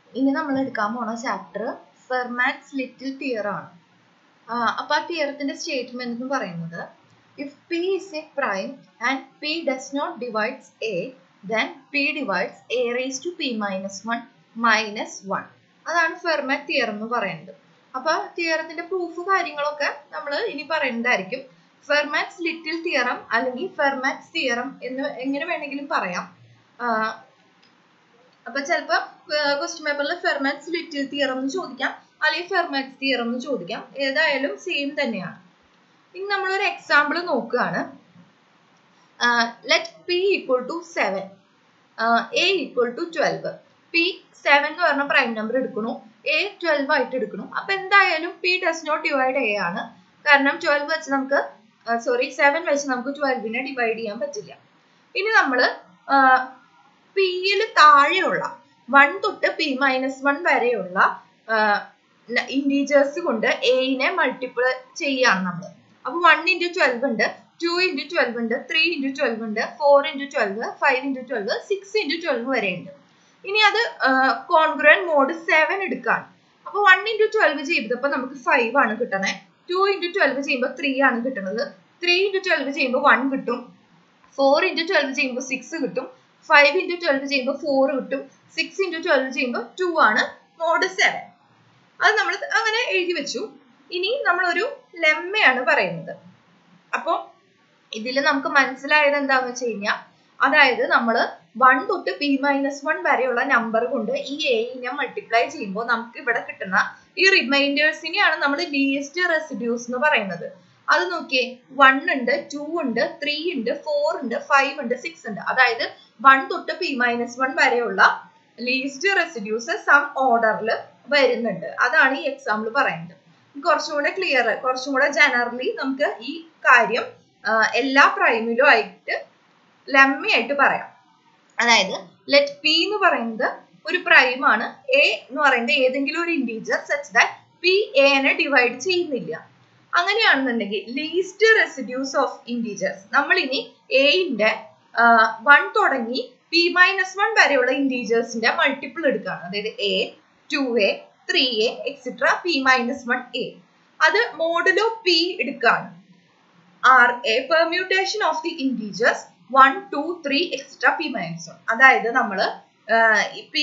ഇനി നമ്മൾ എടുക്കാൻ പോണ ചാപ്റ്റർ ഫെർമാറ്റ്സ് ലിറ്റിൽ തിയർ ആണ് അപ്പൊ ആ തിയറത്തിന്റെ സ്റ്റേറ്റ്മെന്റ് എന്ന് പറയുന്നത് if p is a prime and p does not divides a then p divides a raise to P minus one minus one അതാണ് ഫെർമാറ്റ് തിയർ എന്ന് പറയുന്നത് അപ്പൊ തിയറത്തിന്റെ പ്രൂഫ് കാര്യങ്ങളൊക്കെ നമ്മൾ ഇനി പറയുന്നതായിരിക്കും ഫെർമാറ്റ്സ് ലിറ്റിൽ തിയറം അല്ലെങ്കിൽ ഫെർമാറ്റ്സ് തിയറം എന്ന് എങ്ങനെ വേണമെങ്കിലും പറയാം അപ്പൊ ചിലപ്പോ ക്വസ്റ്റ്യൻ പേപ്പറിൽ ഫെർമാറ്റ്സ് ലിറ്റിൽ തിയറം എന്ന് ചോദിക്കാം അല്ലെങ്കിൽ ഫെർമാറ്റ്സ് തിയറം എന്ന് ചോദിക്കാം ഏതായാലും സെയിം തന്നെയാണ് ഇനി നമ്മളൊരു എക്സാമ്പിൾ നോക്കുകയാണ് let p equal to seven a equal to twelve p seven എന്ന് പറഞ്ഞ പ്രൈം നമ്പർ എടുക്കണു എ ട്വൽവ് ആയിട്ട് എടുക്കണം അപ്പൊ എന്തായാലും p does not divide a ആണ് കാരണം ട്വൽവ് വെച്ച് നമുക്ക് സോറി സെവൻ വെച്ച് നമുക്ക് ട്വൽവിനെ ഡിവൈഡ് ചെയ്യാൻ പറ്റില്ല ഇനി നമ്മൾ പിയിൽ താഴെയുള്ള വൺ തൊട്ട് പി മൈനസ് വൺ വരെയുള്ള ഇൻറ്റീജേഴ്സ് കൊണ്ട് എയിനെ മൾട്ടിപ്പിൾ ചെയ്യാണ് നമ്മൾ അപ്പൊ വൺ ഇൻറ്റു ട്വൽവ് ഉണ്ട് ടു ഇൻറ്റു ട്വൽവ് ഉണ്ട് ത്രീ ഇൻറ്റു ട്വൽവ് ഉണ്ട് four into twelve five into twelve six into twelve വരെ ഉണ്ട് ഇനി അത് കോൺഗ്രൻ മോഡ് സെവൻ എടുക്കാണ് അപ്പൊ വൺ ഇൻറ്റു ട്വൽവ് ചെയ്തപ്പോൾ നമുക്ക് ഫൈവ് ആണ് കിട്ടണേ ടു ഇൻറ്റു ട്വൽവ് ചെയ്യുമ്പോൾ ത്രീ ആണ് കിട്ടുന്നത് ത്രീ ഇൻറ്റു ട്വൽവ് ചെയ്യുമ്പോൾ വൺ കിട്ടും ഫോർ ഇൻറ്റു ട്വൽവ് ചെയ്യുമ്പോൾ സിക്സ് കിട്ടും ഫൈവ് ഇൻറ്റു ട്വൽവ് ചെയ്യുമ്പോൾ ഫോർ കിട്ടും സിക്സ് ഇൻറ്റു ട്വൽവ് ചെയ്യുമ്പോൾ ടു ആണ് മോഡ് സെവൻ അത് നമ്മൾ അങ്ങനെ എഴുതി വെച്ചു ഇനി നമ്മളൊരു ലെമ്മയാണ് പറയുന്നത് അപ്പോൾ ഇതിൽ നമുക്ക് മനസ്സിലായത് എന്താണെന്ന് വെച്ച് കഴിഞ്ഞാൽ അതായത് നമ്മൾ വൺ തൊട്ട് പി മൈനസ് വൺ വരെയുള്ള നമ്പർ കൊണ്ട് ഈ എയിനെ മൾട്ടിപ്ലൈ ചെയ്യുമ്പോൾ നമുക്ക് ഇവിടെ കിട്ടുന്ന ഈ റിമൈൻഡേഴ്സിനെയാണ് നമ്മൾ ലീസ്റ്റ് റെസിഡ്യൂസ് എന്ന് പറയുന്നത് അത് നോക്കിയേ വൺ ഉണ്ട് ടു ഉണ്ട് ത്രീ ഉണ്ട് ഫോർ ഉണ്ട് ഫൈവ് ഉണ്ട് സിക്സ് ഉണ്ട് അതായത് വൺ തൊട്ട് പി മൈനസ് വൺ വരെയുള്ള ലീസ്റ്റ് റെസിഡ്യൂസ് സം ഓർഡറിൽ വരുന്നുണ്ട് അതാണ് ഈ എക്സാമ്പിൾ പറയുന്നത് കുറച്ചും കൂടെ ക്ലിയർ കുറച്ചും കൂടെ ജനറലി നമുക്ക് ഈ കാര്യം എല്ലാ പ്രൈമിലും ആയിട്ട് ലമ്മയായിട്ട് പറയാം അതായത് ലെറ്റ് പി എന്ന് പറയുന്നത് ഒരു പ്രൈം ആണ് എ എന്ന് പറയുന്നത് ഏതെങ്കിലും ഒരു ഇൻറ്റീജർ സച്ച് ദാറ്റ് പി എനെ ഡിവൈഡ് ചെയ്യുന്നില്ല അങ്ങനെയാണെന്നുണ്ടെങ്കിൽ ലീസ്റ്റ് റെസിഡ്യൂസ് ഓഫ് ഇൻറ്റീജേഴ്സ് നമ്മൾ ഇനി എന്റെ വൺ തുടങ്ങി പി മൈനസ് വൺ വരെയുള്ള ഇൻറ്റീജേഴ്സിന്റെ മൾട്ടിപ്പിൾ എടുക്കുകയാണ് അതായത് a two a three a etcetera p minus one a അത് മോഡലോ പി എടുക്കുകയാണ് are a permutation of the integers one two three etcetera p minus one അതായത് നമ്മൾ പി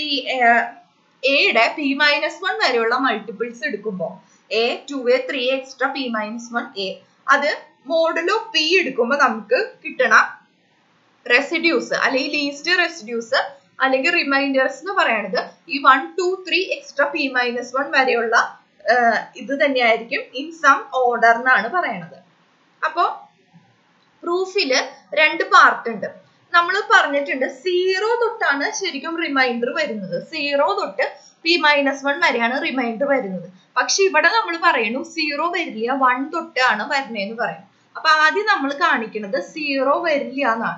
എയുടെ p minus one വരെയുള്ള multiples എടുക്കുമ്പോൾ a two a three extra P minus one a അത് modulo p എടുക്കുമ്പോൾ നമുക്ക് കിട്ടണ റെസിഡ്യൂസ് അല്ലെങ്കിൽ ലീസ്റ്റ് റെസിഡ്യൂസ് അല്ലെങ്കിൽ റിമൈൻഡേഴ്സ് എന്ന് പറയുന്നത് ഈ one two three extra P minus one വരെയുള്ള ഇത് തന്നെയായിരിക്കും ഇൻ സം ഓർഡർ എന്നാണ് പറയണത് അപ്പോൾ പ്രൂഫില് രണ്ട് പാർട്ട് ഉണ്ട് നമ്മൾ പറഞ്ഞിട്ടുണ്ട് സീറോ തൊട്ടാണ് ശരിക്കും റിമൈൻഡർ വരുന്നത് സീറോ തൊട്ട് പി മൈനസ് വൺ വരെയാണ് റിമൈൻഡർ വരുന്നത് പക്ഷെ ഇവിടെ നമ്മൾ പറയുന്നു സീറോ വരില്ല വൺ തൊട്ടാണ് വരുന്നതെന്ന് പറയും അപ്പൊ ആദ്യം നമ്മൾ കാണിക്കുന്നത് സീറോ വരില്ല എന്നാണ്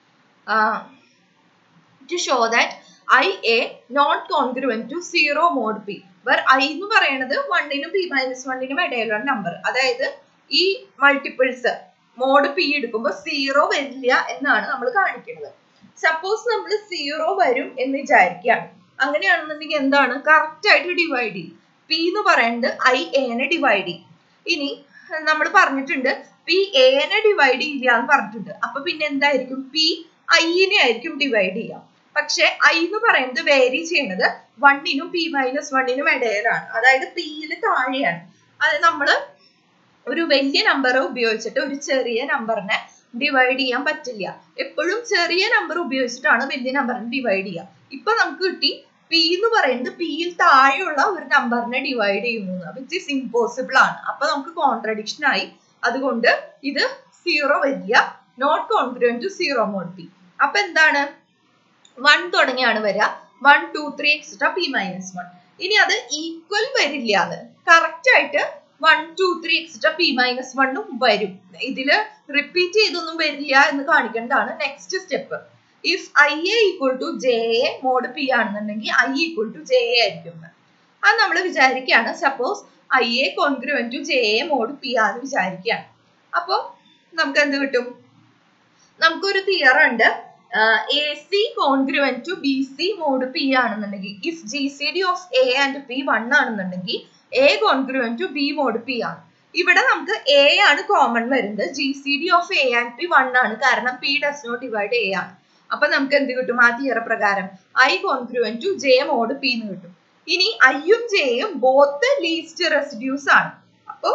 to show that i a not congruent to zero mod p where i എന്ന് പറയുന്നത് വണ്ണിനും പി മൈനസ് വണ്ണിനും ഇടയിലുള്ള നമ്പർ അതായത് ഈ മൾട്ടിപ്പിൾസ് മോഡ് പി എടുക്കുമ്പോൾ സീറോ വരില്ല എന്നാണ് നമ്മൾ കാണിക്കുന്നത് സപ്പോസ് നമ്മൾ സീറോ വരും എന്ന് വിചാരിക്കുകയാണ് അങ്ങനെയാണെന്നുണ്ടെങ്കിൽ എന്താണ് കറക്റ്റ് ആയിട്ട് ഡിവൈഡ് ചെയ്യും പി എന്ന് പറയുന്നത് ഐ എനെ ഡിവൈഡ് ചെയ്യും ഇനി നമ്മൾ പറഞ്ഞിട്ടുണ്ട് പി എനെ ഡിവൈഡ് ചെയ്യില്ല എന്ന് പറഞ്ഞിട്ടുണ്ട് അപ്പൊ പിന്നെ എന്തായിരിക്കും പി ഐനെ ആയിരിക്കും ഡിവൈഡ് ചെയ്യുക പക്ഷെ ഐ എന്ന് പറയുന്നത് വേരി ചെയ്യണത് വണ്ണിനും പി മൈനസ് വണ്ണിനും ഇടയിലാണ് അതായത് പിയിൽ താഴെയാണ് അത് നമ്മൾ ഒരു വലിയ നമ്പർ ഉപയോഗിച്ചിട്ട് ഒരു ചെറിയ നമ്പറിനെ ഡിവൈഡ് ചെയ്യാൻ പറ്റില്ല എപ്പോഴും ചെറിയ നമ്പർ ഉപയോഗിച്ചിട്ടാണ് വലിയ നമ്പറിനെ ഡിവൈഡ് ചെയ്യുക ഇപ്പൊ നമുക്ക് കിട്ടി പി എന്ന് പറയുന്നത് പിയിൽ താഴെയുള്ള ഒരു നമ്പറിനെ ഡിവൈഡ് ചെയ്യുന്നു വിച്ച് ഇസ് ഇമ്പോസിബിൾ ആണ് അപ്പൊ നമുക്ക് കോൺട്രഡിക്ഷൻ ആയി അതുകൊണ്ട് ഇത് സീറോ വരില്ല not congruent to zero mod P അപ്പൊ എന്താണ് വൺ തുടങ്ങിയാണ് വരിക one two three etcetera p minus one ഇനി അത് ഈക്വൽ വരില്ല അത് കറക്റ്റ് ആയിട്ട് one two three etcetera p minus വണ്ണും വരും ഇതില് റിപ്പീറ്റ് ചെയ്തൊന്നും വരില്ല എന്ന് കാണിക്കേണ്ടതാണ് next step if i a equal to j a mod P ആണെന്നുണ്ടെങ്കിൽ i equal to j a ആയിരിക്കും അത് നമ്മൾ വിചാരിക്കുകയാണ് suppose i a congruent to j a mod p ആണെന്ന് വിചാരിക്കുകയാണ് അപ്പോൾ നമുക്ക് എന്ത് കിട്ടും നമുക്കൊരു തിയർ ഉണ്ട് a c congruent to B c mod P ആണെന്നുണ്ടെങ്കിൽ if g C D of A and P one ആണെന്നുണ്ടെങ്കിൽ a congruent to B mod P ആണ് ഇവിടെ നമുക്ക് എ ആണ് കോമൺ വരുന്നത് g C D of A and P one ആണ് കാരണം p does not divide a ആണ് അപ്പൊ നമുക്ക് എന്ത് കിട്ടും ആ തിയറ പ്രകാരം i congruent to J mod P എന്ന് കിട്ടും ഇനി ഐയും ജെയും ബോത്ത് ലീസ്റ്റ് റെസിഡ്യൂസ് ആണ് അപ്പൊ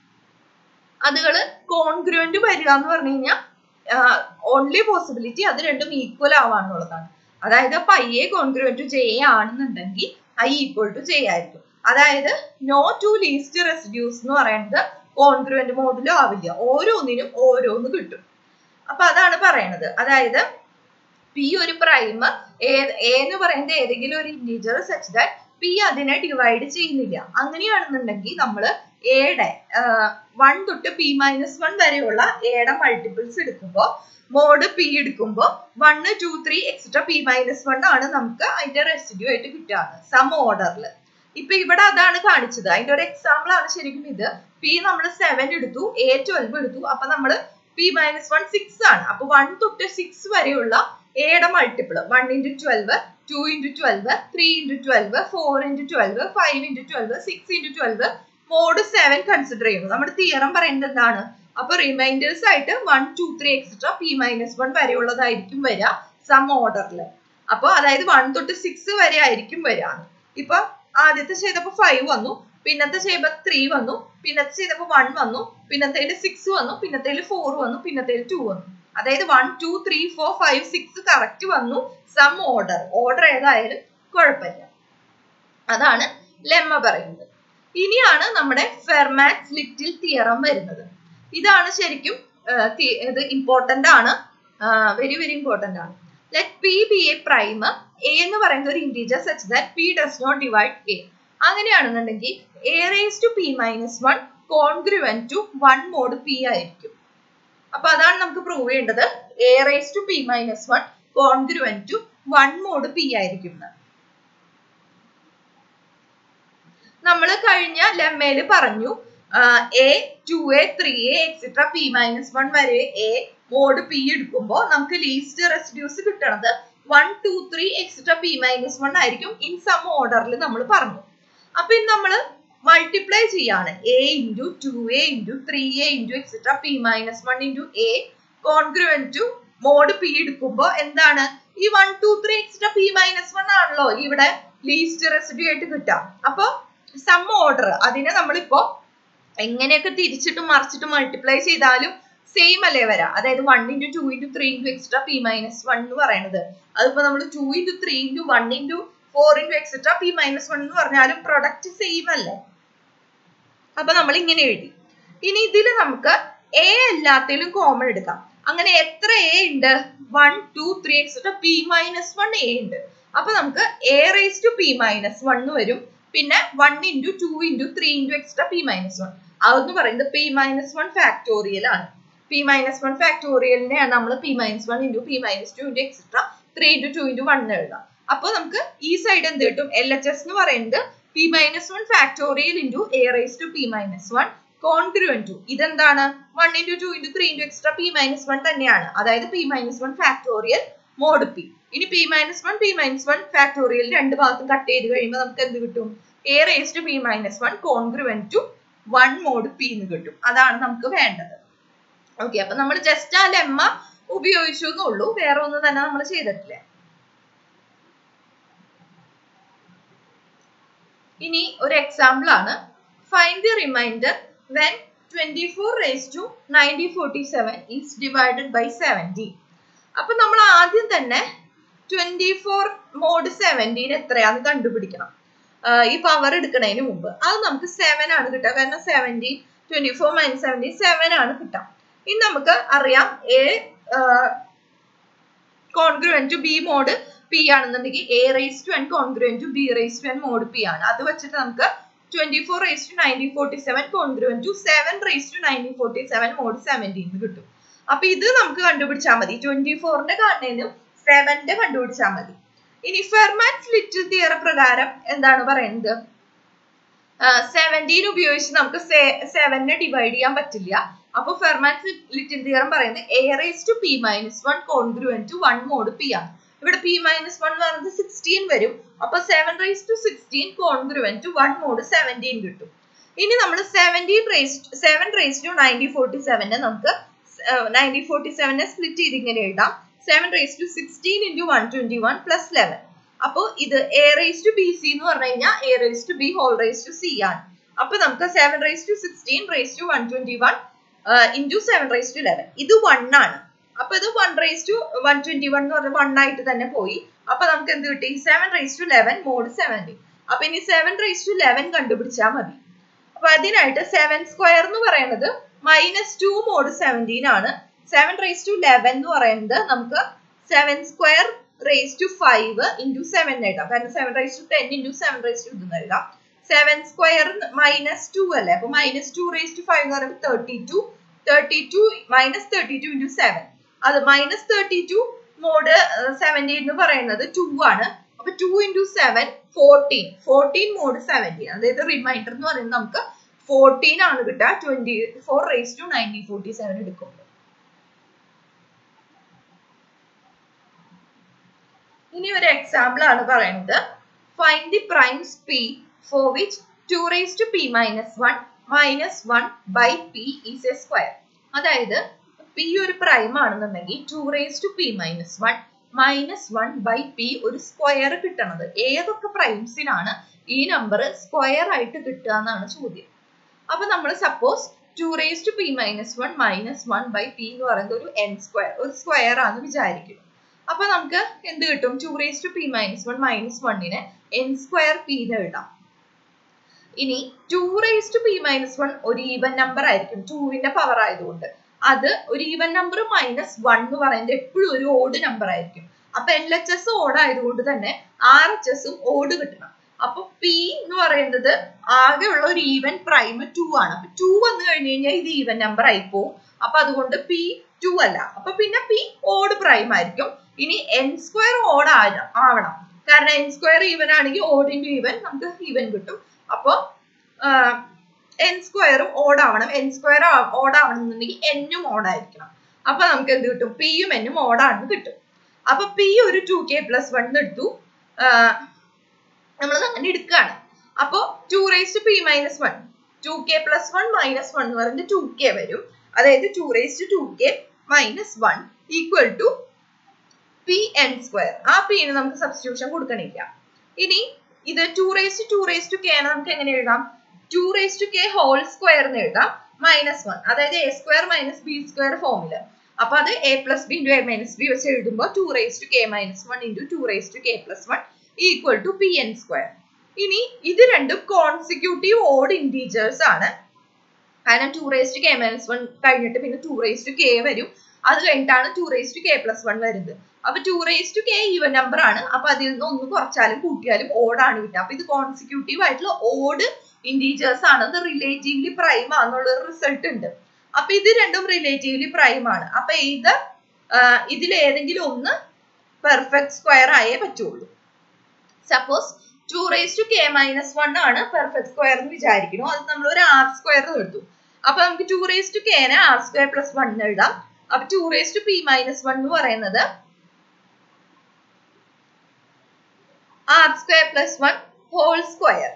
അതുകള് കോൺഗ്രുവന്റ് വരിക എന്ന് പറഞ്ഞു കഴിഞ്ഞാൽ ഓൺലി പോസിബിലിറ്റി അത് രണ്ടും ഈക്വൽ ആവാന്നുള്ളതാണ് അതായത് അപ്പൊ i a congruent to j ആണെന്നുണ്ടെങ്കിൽ ഐ ഈക്വൽ ടു ജെ ആയിരിക്കും അതായത് നോ ടു ലീസ്റ്റ് റെസിഡ്യൂസ് എന്ന് പറയുന്നത് കോൺഗ്രുവന്റ് മോഡിലും ആവില്ല ഓരോന്നിനും ഓരോന്ന് കിട്ടും അപ്പൊ അതാണ് പറയണത് അതായത് പി ഒരു പ്രൈം എ എന്ന് പറയുന്നത് ഏതെങ്കിലും ഒരു ഇന്റീജർ സച്ച് ദാറ്റ് പി അതിനെ ഡിവൈഡ് ചെയ്യുന്നില്ല അങ്ങനെയാണെന്നുണ്ടെങ്കിൽ നമ്മൾ എയുടെ വൺ തൊട്ട് പി മൈനസ് വൺ വരെയുള്ള എയുടെ മൾട്ടിപ്പിൾസ് എടുക്കുമ്പോൾ മോഡ് പി എടുക്കുമ്പോൾ one two three extra P minus one ആണ് നമുക്ക് അതിന്റെ റെസിഡ്യൂ ആയിട്ട് കിട്ടുകയാണ് സം ഓർഡറിൽ ഇപ്പൊ ഇവിടെ അതാണ് കാണിച്ചത് അതിന്റെ ഒരു എക്സാമ്പിൾ ആണ് ശരിക്കും ഇത് പി നമ്മൾ സെവൻ എടുത്തു എ ട്വൽവ് എടുത്തു അപ്പൊ നമ്മൾ പി മൈനസ് വൺ സിക്സ് ആണ് അപ്പൊ വൺ തൊട്ട് സിക്സ് വരെയുള്ള എയുടെ multiple one into twelve two into twelve three into twelve four into twelve five into twelve six into twelve mod seven consider ചെയ്യുന്നു നമ്മുടെ തിയറം പറയുന്നത് എന്താണ് അപ്പൊ റിമൈൻഡേഴ്സ് ആയിട്ട് one two three extra P minus one വരെയുള്ളതായിരിക്കും വരിക some ഓർഡറിൽ അപ്പൊ അതായത് വൺ തൊട്ട് സിക്സ് വരെ ആയിരിക്കും വരിക ഇപ്പൊ ആദ്യത്തെ ചെയ്തപ്പോ ഫൈവ് വന്നു പിന്നത്തെ ചെയ്തപ്പോ ത്രീ വന്നു പിന്നത്തെ ചെയ്തപ്പോ വൺ വന്നു പിന്നത്തേൽ സിക്സ് വന്നു പിന്നത്തേൽ ഫോർ വന്നു പിന്നത്തേൽ ടു വന്നു അതായത് one two three four five six correct വന്നു സം ഓർഡർ ഓർഡർ ഏതായാലും കുഴപ്പമില്ല അതാണ് ലെമ്മ പറയുന്നത് ഇനിയാണ് നമ്മുടെ ഫെർമാക്സ് ലിറ്റിൽ തിയറം വരുന്നത് ഇതാണ് ശരിക്കും ഇത് ഇമ്പോർട്ടന്റ് ആണ് വെരി വെരി ഇമ്പോർട്ടന്റ് ആണ് let p be a prime a എന്ന് പറയുന്ന ഒരു integer such that P does not divide a അങ്ങനെയാണെന്നുണ്ടെങ്കിൽ a raise to P minus one congruent to one mod p ആയിരിക്കും അപ്പൊ അതാണ് നമുക്ക് പ്രൂവ് ചെയ്യേണ്ടത് a raise to P minus one congruent to one mod p ആയിരിക്കും നമ്മൾ കഴിഞ്ഞ ലെമ്മയില് പറഞ്ഞു a two a three a etcetera p minus one വരെ എ മോഡ് പി എടുക്കുമ്പോൾ നമുക്ക് ലീസ്റ്റ് റെസിഡ്യൂസ് കിട്ടണത് one two three etcetera p minus one ആയിരിക്കും ഇൻ സം ഓർഡറിൽ നമ്മൾ പറഞ്ഞു അപ്പൊ ഇന്ന് നമ്മൾ മൾട്ടിപ്ലൈ ചെയ്യാണ് a into two a into three a into etcetera p minus one into a congruent to mod p എടുക്കുമ്പോൾ എന്താണ് ഈ one two three etcetera p minus one ആണല്ലോ ഇവിടെ ലീസ്റ്റ് റെസിഡ്യൂ ആയിട്ട് കിട്ടാം അപ്പൊ സം ഓർഡർ അതിനെ നമ്മളിപ്പോ എങ്ങനെയൊക്കെ തിരിച്ചിട്ടും മറിച്ചിട്ടും മൾട്ടിപ്ലൈ ചെയ്താലും സെയിം അല്ലേ വരാം അതായത് one into two into three into extra P minus one എന്ന് പറയുന്നത് അതിപ്പോ നമ്മൾ two into three into one into four into etcetera p minus one എന്ന് പറഞ്ഞാലും പ്രൊഡക്റ്റ് സെയിം അല്ലേ അപ്പൊ നമ്മൾ ഇങ്ങനെ എഴുതി ഇനി ഇതിൽ നമുക്ക് എ എല്ലാത്തിലും കോമൺ എടുക്കാം അങ്ങനെ എത്ര എ ഉണ്ട് one two three etcetera p minus one a ഉണ്ട് അപ്പൊ നമുക്ക് a raise to P minus one വരും പിന്നെ one into two into three into extra P minus one അതെന്ന് പറയുന്നത് പി മൈനസ് വൺ ഫാക്ടോറിയൽ ആണ് പി മൈനസ് വൺ ഫാക്ടോറിയലിനെയാണ് നമ്മൾ p minus one into p minus two into etcetera three into two into one എഴുതാം അപ്പോൾ നമുക്ക് ഈ side എന്ത് കിട്ടും എൽ എച്ച് എസ് എന്ന് പറയുന്നത് P minus one factorial into A raise to P minus one congruent to ഇതെന്താണ് one into two into three into extra P minus one തന്നെയാണ് അതായത് P minus one factorial mod P ഇനി P minus one P minus one factorial രണ്ട് ഭാഗത്തും cut ചെയ്ത് കഴിയുമ്പോൾ നമുക്ക് എന്ത് കിട്ടും A raise to P minus one congruent to one mod P എന്ന് കിട്ടും അതാണ് നമുക്ക് വേണ്ടത് ഓക്കെ അപ്പൊ നമ്മൾ ജസ്റ്റ് ആ ലെമ്മ ഉപയോഗിച്ചു എന്നുള്ളൂ വേറെ ഒന്നും തന്നെ നമ്മൾ ചെയ്തിട്ടില്ല ഇനി ഒരു എക്സാമ്പിൾ ആണ് find the remainder when twenty four raise to ninety forty seven is divided by seventy അപ്പൊ നമ്മൾ ആദ്യം തന്നെ ട്വന്റി ഫോർ മോഡ് സെവൻറ്റീൻ എത്രയാന്ന് കണ്ടുപിടിക്കണം ഈ പവർ എടുക്കുന്നതിന് മുമ്പ് അത് നമുക്ക് സെവൻ ആണ് കിട്ടുക കാരണം seventeen twenty four minus seventeen seven ആണ് കിട്ടുക ഇനി നമുക്ക് അറിയാം A congruent to B mod P ആണെന്നുണ്ടെങ്കിൽ A raise to N congruent to B raise to N mod P ആണ് അത് വെച്ചിട്ട് നമുക്ക് twenty four raise to nineteen forty seven congruent to seven raise to nineteen forty seven mod seventeen കിട്ടും അപ്പൊ ഇത് നമുക്ക് കണ്ടുപിടിച്ചാൽ മതി ട്വന്റി ഫോറിന്റെ കാണുന്നതിനും സെവന്റെ കണ്ടുപിടിച്ചാൽ മതി ഇനി ഫെർമാൻസ് ലിറ്റിൽ തിയറ പ്രകാരം എന്താണ് പറയുന്നത് സെവൻറ്റീൻ ഉപയോഗിച്ച് നമുക്ക് സെവനെ ഡിവൈഡ് ചെയ്യാൻ പറ്റില്ല അപ്പൊ ഫെർമാൻസ് ലിറ്റിൽ തിയറം പറയുന്നത് A raise to P minus one congruent to one mod P ആണ് ഇവിടെ പി മൈനസ് വൺ എന്ന് പറയുന്നത് സിക്സ്റ്റീൻ വരും അപ്പൊ seven raise to sixteen congruent to one mod seventeen കിട്ടും ഇനി നമ്മൾ seventeen raise seven raise to nineteen forty സെവനെ നമുക്ക് നയൻറ്റീൻ ഫോർട്ടി സെവനെ സ്പ്ലിറ്റ് ചെയ്ത് ഇങ്ങനെ എഴുതാം seven raise to sixteen into one twenty one plus eleven അപ്പോൾ ഇത് A raise to B C എന്ന് പറഞ്ഞു കഴിഞ്ഞാൽ A raise to B whole raise to C ആണ് അപ്പൊ നമുക്ക് seven raise to sixteen raise to one twenty one into seven raise to eleven ഇത് one ആണ് അപ്പൊ ഇത് one raise to one twenty one എന്ന് പറഞ്ഞാൽ വൺ ആയിട്ട് തന്നെ പോയി അപ്പൊ നമുക്ക് എന്ത് കിട്ടി seven raise to eleven mod seventy അപ്പൊ ഇനി സെവൻ റേസ് ടു ലെവൻ കണ്ടുപിടിച്ചാൽ മതി അപ്പൊ അതിനായിട്ട് സെവൻ സ്ക്വയർ എന്ന് പറയുന്നത് മൈനസ് ടു മോഡ് സെവൻറ്റീൻ ആണ് സെവൻ റേസ് ടു ലെവൻ എന്ന് പറയുന്നത് നമുക്ക് seven square raise to five into seven എഴുതാം കാരണം seven raise to ten into seven raise to ഇതെന്ന് എഴുതാം സെവൻ സ്ക്വയർ മൈനസ് ടു അല്ലേ അപ്പൊ minus two raise to five എന്ന് പറയുമ്പോൾ thirty two thirty two minus thirty two into seven അത് minus thirty two mod seventeen എന്ന് പറയുന്നത് two ആണ് അപ്പൊ two into seven fourteen fourteen mod seventeen അതായത് റിമൈൻഡർ എന്ന് പറയുന്നത് നമുക്ക് ഫോർട്ടീൻ ആണ് കിട്ടുക twenty four raise to nineteen forty seven എടുക്കുമ്പോൾ ഇനി ഒരു എക്സാമ്പിൾ ആണ് പറയുന്നത് find the primes P for which two raise to P minus one minus one by P is a square അതായത് പി ഒരു പ്രൈം ആണെന്നുണ്ടെങ്കിൽ two raise to P minus one minus one by P ഒരു square കിട്ടണത് ഏതൊക്കെ പ്രൈംസിനാണ് ഈ number square ആയിട്ട് കിട്ടുക എന്നാണ് ചോദ്യം അപ്പൊ നമ്മൾ suppose two raise to P minus one minus one by P എന്ന് പറയുന്നത് ഒരു എൻ സ്ക്വയർ ഒരു സ്ക്വയർ ആണെന്ന് വിചാരിക്കുന്നു അപ്പൊ നമുക്ക് എന്ത് കിട്ടും two raise to P minus one minus വണ്ണിന് എൻ സ്ക്വയർ പി എന്ന് എഴുതാം ഇനി two raise to P minus one ഒരു ഈവൻ നമ്പർ ആയിരിക്കും ടൂവിന്റെ പവർ ആയതുകൊണ്ട് അത് ഒരു ഈവൻ നമ്പർ മൈനസ് വൺ എന്ന് പറയുന്നത് എപ്പോഴും ഒരു ഓഡ് നമ്പർ ആയിരിക്കും അപ്പൊ എൽ എച്ച് എസ് ഓഡ് ആയതുകൊണ്ട് തന്നെ ആർ എച്ച് എസും ഓഡ് കിട്ടണം അപ്പൊ പി എന്ന് പറയുന്നത് ആകെയുള്ള ഒരു ഈവൻ പ്രൈം ടു ആണ് അപ്പൊ ടു വന്നു കഴിഞ്ഞു കഴിഞ്ഞാൽ ഇത് ഈവൻ നമ്പർ ആയി പോവും അപ്പൊ അതുകൊണ്ട് പി ടു അല്ല അപ്പൊ പിന്നെ പി ഓഡ് പ്രൈം ആയിരിക്കും ഇനി എൻ സ്ക്വയർ ഓഡ് ആവണം കാരണം എൻ സ്ക്വയർ ഈവൻ ആണെങ്കിൽ ഓഡ് ഇൻറ്റു ഈവൻ നമുക്ക് ഈവൻ കിട്ടും അപ്പൊ എൻ സ്ക്വയറും ഓഡ് ആവണം എൻ സ്ക്വയർ ഓഡ് ആവണമെന്നുണ്ടെങ്കിൽ എന്നും ഓഡ് ആയിരിക്കണം അപ്പൊ നമുക്ക് എന്ത് കിട്ടും പിയും എന്നും ഓടാണെന്ന് കിട്ടും അപ്പൊ പി ഒരു ടു കെ പ്ലസ് വൺ എടുത്തു നമ്മൾ അങ്ങനെ എടുക്കുകയാണ് അപ്പൊ two raise to P minus one two K plus one minus one എന്ന് പറയുന്നത് ടു കെ വരും അതായത് two raise to two K minus one equal to P N square ആ പിന് നമുക്ക് സബ്സ്റ്റിറ്റ്യൂഷൻ കൊടുക്കണില്ല ഇനി ഇത് two raise to two raise to k നമുക്ക് എങ്ങനെ എഴുതാം two raise to k whole square എന്ന് എഴുതാം മൈനസ് വൺ അതായത് a square minus b square ഫോമില് അപ്പൊ അത് A plus B into A minus B വെച്ച് എഴുതുമ്പോൾ two raise to K minus one into two raise to K plus one equal to P N square ഇനി ഇത് രണ്ടും consecutive odd integers ആണ് കാരണം two raise to K minus one കഴിഞ്ഞിട്ട് പിന്നെ two raise to K വരും അത് കഴിഞ്ഞിട്ടാണ് two raise to K plus one വരുന്നത് അപ്പൊ two raise to K even number ആണ് അപ്പൊ അതിൽ നിന്ന് ഒന്ന് കുറച്ചാലും കൂട്ടിയാലും ഓടാണ് കിട്ടുക അപ്പൊ ഇത് കോൺസിക്യൂട്ടീവ് ആയിട്ടുള്ള ഓഡ് ഇൻറ്റീജേഴ്സ് ആണ് അത് റിലേറ്റീവ്ലി പ്രൈം ആണെന്നുള്ള റിസൾട്ട് ഉണ്ട് അപ്പൊ ഇത് രണ്ടും റിലേറ്റീവ്ലി പ്രൈം ആണ് അപ്പൊ ഇത് ഇതിൽ ഏതെങ്കിലും ഒന്ന് പെർഫെക്റ്റ് സ്ക്വയർ ആയേ പറ്റുള്ളൂ suppose two raise to K minus one ആണ് പെർഫെക്റ്റ് സ്ക്വയർ എന്ന് വിചാരിക്കുന്നു അത് നമ്മൾ ഒരു ആർ സ്ക്വയർ എടുത്തു അപ്പൊ നമുക്ക് ടു റേസ് ടു കെനെ ആർ സ്ക്വയർ പ്ലസ് വൺ എഴുതാം അപ്പൊ two raise to P minus one എന്ന് പറയുന്നത് R square plus one whole square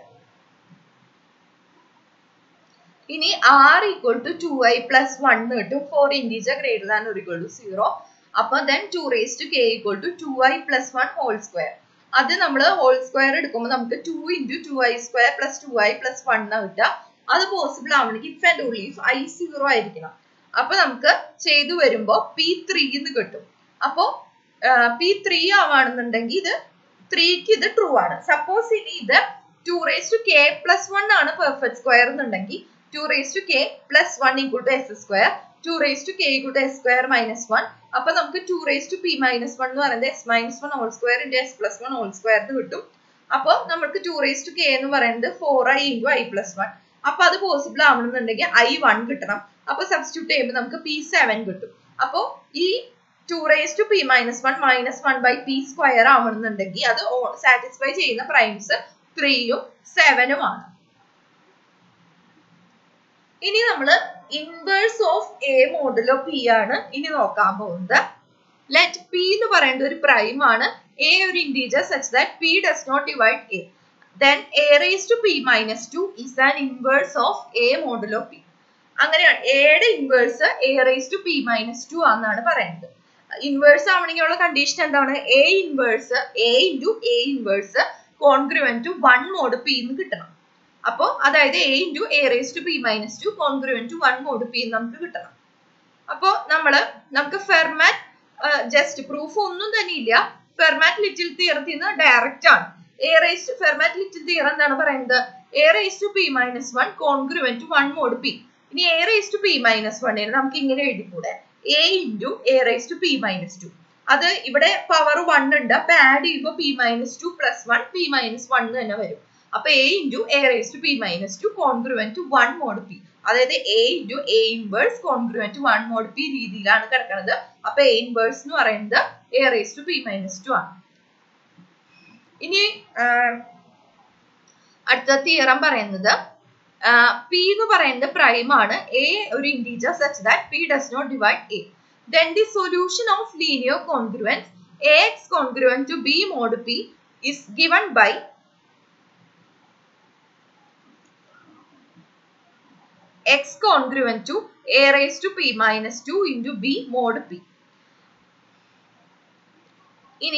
ഇനി R equal to two I plus one കിട്ടും ഫോർ ഇൻറ്റീജർ ഗ്രേറ്റർ ദാൻ ഒരു ഈക്വൽ ടു സീറോ അപ്പൊ then two raise to K equal to two I plus one whole square അത് നമ്മൾ whole square എടുക്കുമ്പോൾ നമുക്ക് two into two I square plus two I plus one കിട്ടുക അത് possible ആവണമെങ്കിൽ if and only if I zero ആയിരിക്കണം അപ്പൊ നമുക്ക് ചെയ്തു വരുമ്പോൾ പി ത്രീ എന്ന് കിട്ടും അപ്പോ പി ത്രീ ആവാണെന്നുണ്ടെങ്കിൽ ഇത് ത്രീക്ക് ഇത് ട്രൂ ആണ് സപ്പോസ് ഇനി ഇത് two raise to K plus one ആണ് പെർഫെക്റ്റ് സ്ക്വയർ എന്നുണ്ടെങ്കിൽ two raise to K plus one equal to S square two raise to K equal to S square minus one അപ്പൊ നമുക്ക് two raise to P minus one എന്ന് പറയുന്നത് S minus one whole square into S plus one whole square എന്ന് കിട്ടും അപ്പൊ നമുക്ക് two raise to K എന്ന് പറയുന്നത് four I into I plus one അപ്പൊ അത് പോസിബിൾ ആവണമെന്നുണ്ടെങ്കിൽ ഐ വൺ കിട്ടണം അപ്പൊ സബ്സ്റ്റിറ്റ്യൂട്ട് ചെയ്യുമ്പോൾ നമുക്ക് പി സെവൻ കിട്ടും അപ്പോ ഈ two raise to P minus one minus one by P square ആവണമെന്നുണ്ടെങ്കിൽ അത് സാറ്റിസ്ഫൈ ചെയ്യുന്ന പ്രൈംസ് ത്രീയും സെവനും ആണ് ഇനി നമ്മൾ inverse of A modulo P ആണ് ഇനി നോക്കാൻ പോകുന്നത് ലെറ്റ് പി എന്ന് പറയുന്നത് ഒരു പ്രൈം ആണ് എ ഒരു integer such that P does not divide A then A raise to P minus two is an inverse of A modulo P അങ്ങനെയാണ് എയുടെ inverse A raise to P minus two ആണെന്നാണ് പറയുന്നത് inverse ആവണമെങ്കിലുള്ള condition എന്താണ് A inverse A into A inverse congruent to one mod P എന്ന് കിട്ടണം അപ്പോൾ അതായത് A into A raise to P minus two congruent to one mod P നമുക്ക് കിട്ടണം അപ്പോൾ നമ്മൾ നമുക്ക് ഫെർമാറ്റ് ജസ്റ്റ് പ്രൂഫ് ഒന്നും തന്നെ ഇല്ല ഫെർമാറ്റ് ലിറ്റിൽ തിയറത്തിൽ നിന്ന് ഡയറക്റ്റ് ആണ് A raise Fermat little theorem എന്താണ് പറയുന്നത് A raise to P minus one congruent to one mod P ഇനി A raise to P minus വണ്ണിന് നമുക്ക് ഇങ്ങനെ എഴുതിക്കൂടെ A into A raise to P minus two അത് ഇവിടെ പവർ വൺ ഉണ്ട് അപ്പൊ ആഡ് ചെയ്യുമ്പോൾ P minus two plus one P minus one തന്നെ വരും അപ്പൊ A into A raise to P minus two congruent to one mod P അതായത് A into A inverse congruent to one mod P രീതിയിലാണ് കിടക്കുന്നത് അപ്പൊ A inverse എന്ന് പറയുന്നത് A raise to P minus two ആണ് ഇനി അടുത്ത തിയറം പറയുന്നത് പി എന്ന് പറയുന്നത് പ്രൈം ആണ് എ ഒരു integer such that P does not divide A then the solution of linear congruence ax congruent to b mod p is given by x congruent to a raised to p minus 2 into b mod p ഇനി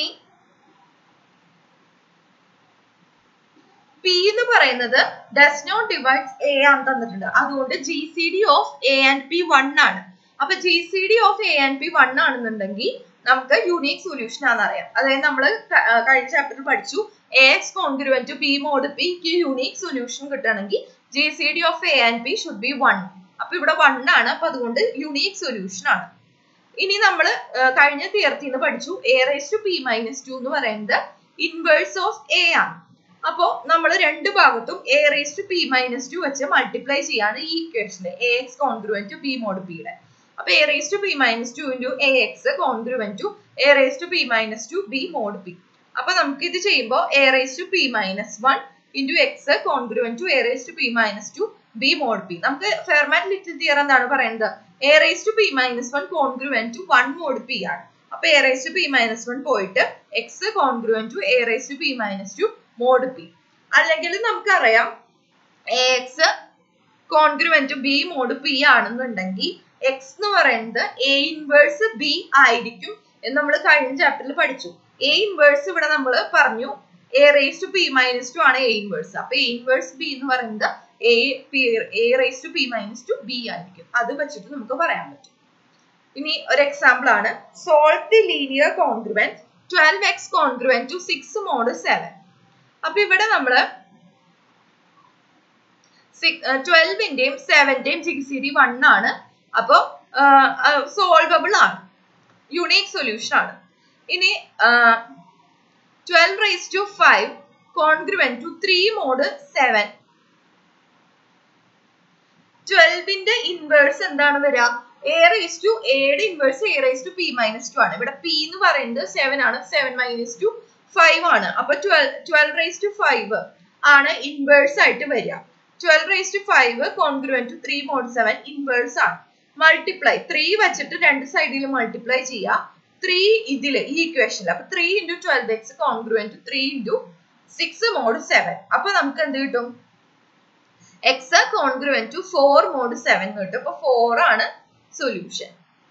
P എന്ന് പറയുന്നത് does not divides A ആണ് തന്നിട്ടുണ്ട് അതുകൊണ്ട് G C D of A and P one ആണ് അപ്പൊ G C D of A and P one ആണെന്നുണ്ടെങ്കിൽ നമുക്ക് യൂണീക് സൊല്യൂഷൻ ആണെന്ന് അറിയാം അതായത് നമ്മൾ കഴിഞ്ഞ ചാപ്റ്ററിൽ പഠിച്ചു A X congruent to P mod പിക്ക് യൂണീക് സൊല്യൂഷൻ കിട്ടണമെങ്കിൽ G C D of A and P should be one അപ്പൊ ഇവിടെ വൺ ആണ് അപ്പൊ അതുകൊണ്ട് യുണീക് സൊല്യൂഷൻ ആണ് ഇനി നമ്മൾ കഴിഞ്ഞ തിയർത്തിൽ നിന്ന് പഠിച്ചു A raise to P minus two എന്ന് പറയുന്നത് ഇൻവേഴ്സ് ഓഫ് എ ആണ് അപ്പോ നമ്മൾ രണ്ട് ഭാഗത്തും A raise to P minus two വെച്ച് മൾട്ടിപ്ലൈ ചെയ്യാണ് ഈ ഇക്വേഷനിൽ A X congruent to P mod പിയുടെ അപ്പൊ A raise to P minus two into A X congruent to A raise to P minus two B mod P അപ്പൊ നമുക്ക് ഇത് ചെയ്യുമ്പോൾ A raise to P minus one into X congruent to A raise to P minus two B mod P നമുക്ക് Fermat little തിയർ എന്താണ് പറയുന്നത് A raise to P minus one congruent to one mod P ആണ് അപ്പൊ A raise to P minus one പോയിട്ട് X congruent to A raise to P minus two mod P അല്ലെങ്കിൽ നമുക്കറിയാം A X congruent to B mod P ആണെന്നുണ്ടെങ്കിൽ X എന്ന് പറയുന്നത് A inverse B ആയിരിക്കും എന്ന് നമ്മൾ കഴിഞ്ഞ ചാപ്റ്ററിൽ പഠിച്ചു എ ഇൻവേഴ്സ് ഇവിടെ നമ്മൾ പറഞ്ഞു a raise to P minus two ആണ് എ ഇൻവേഴ്സ് അപ്പൊ എ ഇൻവേഴ്സ് ബി എന്ന് പറയുന്നത് a p a raise to P minus two b ആയിരിക്കും അത് വെച്ചിട്ട് നമുക്ക് പറയാൻ പറ്റും ഇനി ഒരു എക്സാമ്പിൾ ആണ് solve the linear congruence twelve x congruent to six mod seven അപ്പൊ ഇവിടെ നമ്മള് ട്വൽവിന്റെയും സെവന്റെയും ജി സി ഡി വൺ ആണ് അപ്പോൾ സോൾവബിൾ ആണ് യുണീക് സൊല്യൂഷൻ ആണ് ഇനി twelve raise to five congruent to three mod seven ട്വൽവിന്റെ ഇൻവേഴ്സ് എന്താണ് വരിക എ റേസ് ടു എയുടെ inverse A raise to P minus two ആണ് ഇവിടെ പി എന്ന് പറയുന്നത് സെവൻ ആണ് സെവൻ മൈനസ് ടു ഫൈവ് ആണ് അപ്പൊ twelve twelve raise to five ആണ് ഇൻവേഴ്സ് ആയിട്ട് വരിക twelve raise to five congruent to three mod seven inverse ആണ് മൾട്ടിപ്ലൈ ത്രീ വെച്ചിട്ട് രണ്ട് സൈഡിൽ മൾട്ടിപ്ലൈ ചെയ്യുക ത്രീ ഇതില് ഈ ഇക്വേഷനിൽ അപ്പൊ three into twelve x congruent to three into six mod seven അപ്പൊ നമുക്ക് എന്ത് കിട്ടും x congruent to four mod seven കിട്ടും അപ്പൊ ഫോർ ആണ് സൊല്യൂഷൻ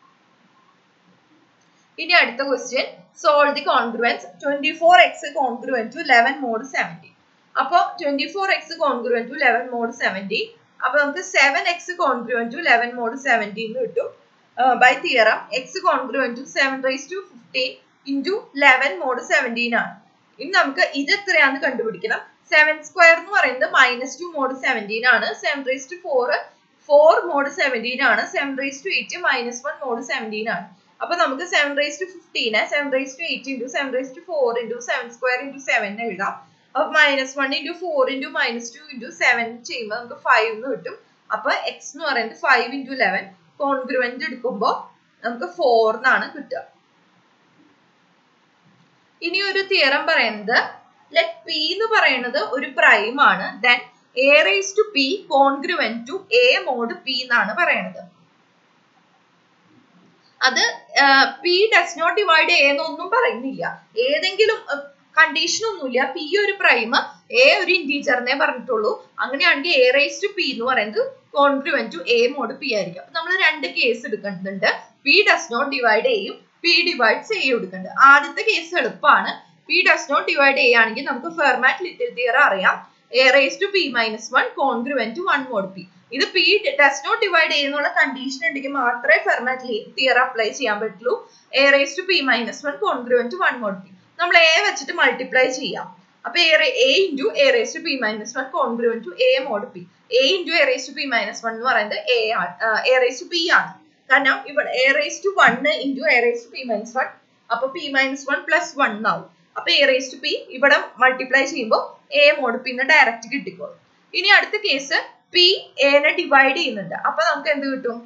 ഇനി അടുത്ത question solve the congruence twenty four x congruent to eleven mod seventy അപ്പോൾ twenty four x congruent to eleven mod seventy അപ്പൊ നമുക്ക് seven x congruent to eleven mod seventy എന്ന് കിട്ടും by theorem x congruent to seven raise to fifteen into eleven mod seventeen ആണ് ഇനി നമുക്ക് ഇത് എത്രയാണെന്ന് കണ്ടുപിടിക്കണം സെവൻ സ്ക്വയർ എന്ന് പറയുന്നത് മൈനസ് ടു മോഡ് സെവൻറ്റീൻ ആണ് seven raise to four four mod seventeen ആണ് seven raise to eight minus one mod seventeen ആണ് അപ്പൊ നമുക്ക് seven raise to fifteen seven raise to eight into seven raise to four into seven square into seven എഴുതാം അപ്പൊ minus one into four into minus two into seven ചെയ്യുമ്പോൾ നമുക്ക് five എന്ന് കിട്ടും അപ്പൊ എക്സ് എന്ന് പറയുന്നത് ഫൈവ് ഇൻറ്റു ലെവൻ കോൺഗ്രുവന്റ് എടുക്കുമ്പോൾ നമുക്ക് ഫോർ എന്നാണ് കിട്ടുക ഇനി ഒരു തിയറം പറയുന്നത് ലെറ്റ് പി എന്ന് പറയുന്നത് ഒരു പ്രൈം ആണ് then A raise to p congruent to a mod p എന്നാണ് പറയണത് അത് p does not divide a എന്നൊന്നും പറയുന്നില്ല ഏതെങ്കിലും കണ്ടീഷൻ ഒന്നുമില്ല പി ഒരു പ്രൈം എ ഒരു ഇന്റീജറിനെ പറഞ്ഞിട്ടുള്ളൂ അങ്ങനെയാണെങ്കിൽ എ റേസ് ടു പി എന്ന് പറയുന്നത് congruent to a mod p ആയിരിക്കും അപ്പൊ നമ്മൾ രണ്ട് കേസ് എടുക്കുന്നുണ്ട് പി ഡസ് നോട്ട് ഡിവൈഡ് എയും പി ഡിവൈഡ്സ് എ എടുക്കുന്നുണ്ട് ആദ്യത്തെ കേസ് എളുപ്പമാണ് p does not divide a ആണെങ്കിൽ നമുക്ക് ഫെർമാറ്റ് ലിറ്റിൽ തിയർ അറിയാം a raise to P minus one congruent to one mod p ഇത് പി ഡസ് നോട്ട് ഡിവൈഡ് ചെയ്യുന്നുള്ള condition ഉണ്ടെങ്കിൽ മാത്രമേ ഫെർമാറ്റ് തിയർ അപ്ലൈ ചെയ്യാൻ പറ്റുള്ളൂ a raise to P minus one congruent to one mod p നമ്മൾ a വെച്ചിട്ട് multiply ചെയ്യാം അപ്പൊ A into A raise to P minus one congruent to a mod p a into A raise to P minus one എന്ന് പറയുന്നത് A ആണ് A raise to P ആണ് കാരണം ഇവിടെ a raise to one into A raise to P minus one അപ്പൊ p minus one plus one ആവും അപ്പൊ A raise to p ഇവിടെ മൾട്ടിപ്ലൈ ചെയ്യുമ്പോൾ എ മോഡ് പി ഡയറക്റ്റ് കിട്ടിക്കോളും ഇനി അടുത്ത കേസ് പി എനെ ഡിവൈഡ് ചെയ്യുന്നുണ്ട് അപ്പൊ നമുക്ക് എന്ത് കിട്ടും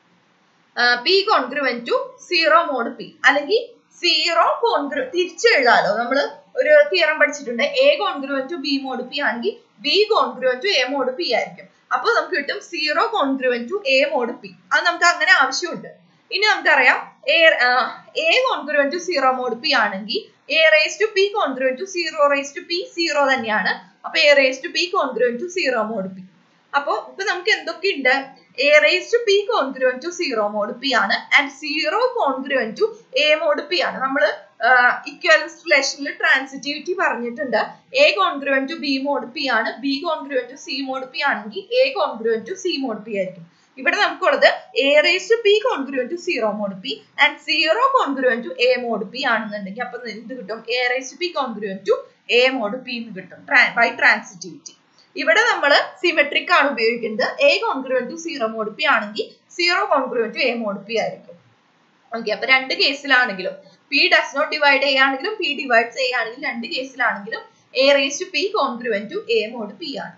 p congruent to zero mod P അല്ലെങ്കിൽ സീറോ കോൺഗ്രു തിരിച്ചു എഴുതാലോ നമ്മൾ ഒരു തിയറം പഠിച്ചിട്ടുണ്ട് a congruent to B mod p ആണെങ്കിൽ b congruent to a mod p ആയിരിക്കും അപ്പോൾ നമുക്ക് കിട്ടും zero congruent to a mod p അത് നമുക്ക് അങ്ങനെ ആവശ്യമുണ്ട് ഇനി നമുക്കറിയാം a a congruent to zero mod p ആണെങ്കിൽ a raise to p congruent to zero raise to p zero തന്നെയാണ് അപ്പൊ A raise to p congruent to zero mod P അപ്പൊ ഇപ്പൊ നമുക്ക് എന്തൊക്കെ ഉണ്ട് a raise to p congruent to zero mod P ആണ് and zero congruent to a mod P ആണ് നമ്മൾ ഇക്വലൻസ് റിലേഷനിൽ ട്രാൻസിറ്റിവിറ്റി പറഞ്ഞിട്ടുണ്ട് a congruent to B mod P ആണ് b congruent to c mod p ആണെങ്കിൽ a congruent to c mod p ആയിരിക്കും ഇവിടെ നമുക്കുള്ളത് a raise to p congruent to zero mod p and zero congruent to a mod P ആണെന്നുണ്ടെങ്കിൽ അപ്പൊ എന്ത് കിട്ടും A raise to p congruent to a mod P എന്ന് കിട്ടും by transitivity ഇവിടെ നമ്മൾ സിമെട്രിക് ആണ് ഉപയോഗിക്കുന്നത് a congruent to zero mod p ആണെങ്കിൽ zero congruent to a mod p ആയിരിക്കും ഓക്കെ അപ്പൊ രണ്ട് കേസിലാണെങ്കിലും p does not divide a ആണെങ്കിലും പി ഡിവൈഡ്സ് എ ആണെങ്കിലും രണ്ട് കേസിലാണെങ്കിലും a raise to p congruent to a mod P ആണ്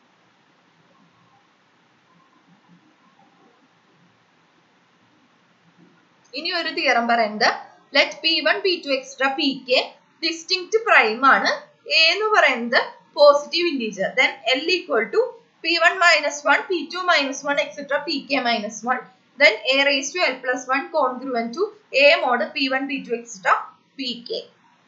ഇനി ഒരു തിയറം പറയുന്നത് let p one p two extra p k distinct prime ആണ് എ എന്ന് പറയുന്നത് positive integer then l equal to p one minus one p two minus one etcetera p k minus one then A raise to l plus one congruent to a mod p one p two etcetera p k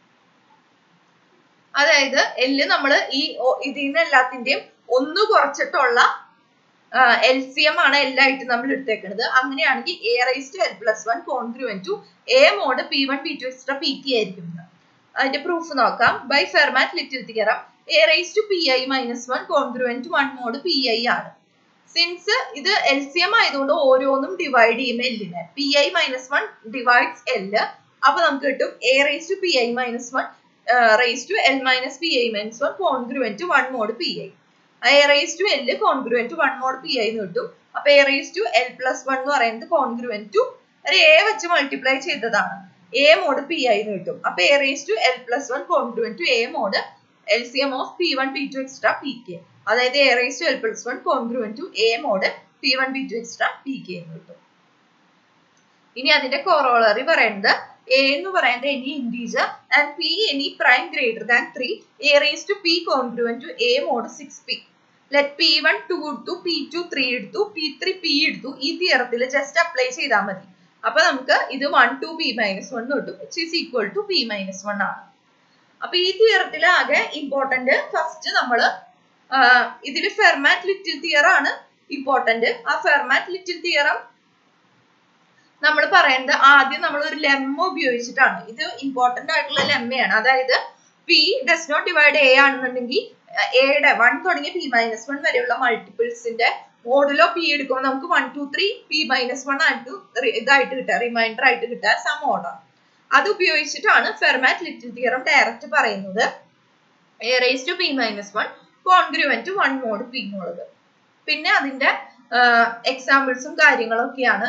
അതായത് l നമ്മൾ ഈ ഇതിൽ നിന്ന് എല്ലാത്തിന്റെയും ഒന്ന് കുറച്ചിട്ടുള്ള L C M ആണ് എല്ലായിട്ട് നമ്മൾ എടുത്തേക്കുന്നത് അങ്ങനെയാണെങ്കിൽ a raise to l plus one congruent to a mod p one p two extra p k ആയിരിക്കും അതിന്റെ പ്രൂഫ് നോക്കാം by Fermat little theorem a raise to p i minus one congruent to one mod p i ആണ് since ഇത് L C M ആയതുകൊണ്ട് ഓരോന്നും divide ചെയ്യും എല്ലിനെ p i minus one divides l അപ്പൊ നമുക്ക് കിട്ടും a raise to p i minus one raise to l minus p i minus one congruent to one mod p i a raise to l congruent to one mod p i എന്ന് കിട്ടും അപ്പൊ A raise to l plus one എന്ന് പറയുന്നത് congruent to ഒരു a വെച്ച് multiply ചെയ്തതാണ് a mod p i എന്ന് കിട്ടും അപ്പൊ A raise to l plus one congruent to a mod L C M of p one p two extra p k അതായത് A raise to l plus one congruent to a mod p one p two extra p k എന്ന് കിട്ടും ഇനി അതിന്റെ corollary പറയുന്നത് a എന്ന് പറയുന്നത് any integer and p any prime greater than three a raise to p congruent to a mod six p let p one two എടുത്തു p two three എടുത്തു p three p എടുത്തു ഈ തിയറത്തിൽ just apply ചെയ്താൽ മതി അപ്പൊ നമുക്ക് ഇത് one two P minus one കിട്ടും which is equal to P minus one ആണ് അപ്പൊ ഈ തിയറത്തിൽ ആകെ ഇമ്പോർട്ടന്റ് ഫസ്റ്റ് നമ്മൾ ഇതിൽ ഫെർമാറ്റ് ലിറ്റിൽ തിയർ ആണ് ഇമ്പോർട്ടന്റ് ആ ഫെർമാറ്റ് ലിറ്റിൽ തിയറം നമ്മൾ പറയുന്നത് ആദ്യം നമ്മൾ ഒരു ലെമ്മ ഉപയോഗിച്ചിട്ടാണ് ഇത് ഇമ്പോർട്ടന്റ് ആയിട്ടുള്ള ലെമ്മയാണ് അതായത് p does not divide a ആണെന്നുണ്ടെങ്കിൽ എയുടെ വൺ തുടങ്ങി പി മൈനസ് വൺ വരെയുള്ള മൾട്ടിപ്പിൾസിന്റെ മോഡലോ പി എടുക്കുമ്പോൾ നമുക്ക് one two three p minus one ആയിട്ട് ഇതായിട്ട് കിട്ടുക റിമൈൻഡർ ആയിട്ട് കിട്ടുക സം ഓർഡർ അത് ഉപയോഗിച്ചിട്ടാണ് ഫെർമാറ്റ് ലിറ്റിൽ തിയറം ഡയറക്റ്റ് പറയുന്നത് A raise to P minus one congruent to one mod p എന്നുള്ളത് പിന്നെ അതിന്റെ എക്സാമ്പിൾസും കാര്യങ്ങളൊക്കെയാണ്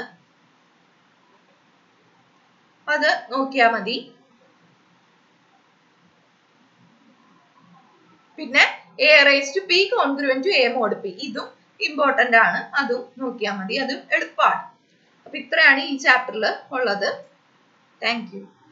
അത് നോക്കിയാൽ മതി പിന്നെ a raise to p congruent to a mod p ഇതും ഇമ്പോർട്ടന്റ് ആണ് അതും നോക്കിയാൽ മതി അതും എളുപ്പമാണ് അപ്പൊ ഇത്രയാണ് ഈ ചാപ്റ്ററിൽ ഉള്ളത് താങ്ക് യു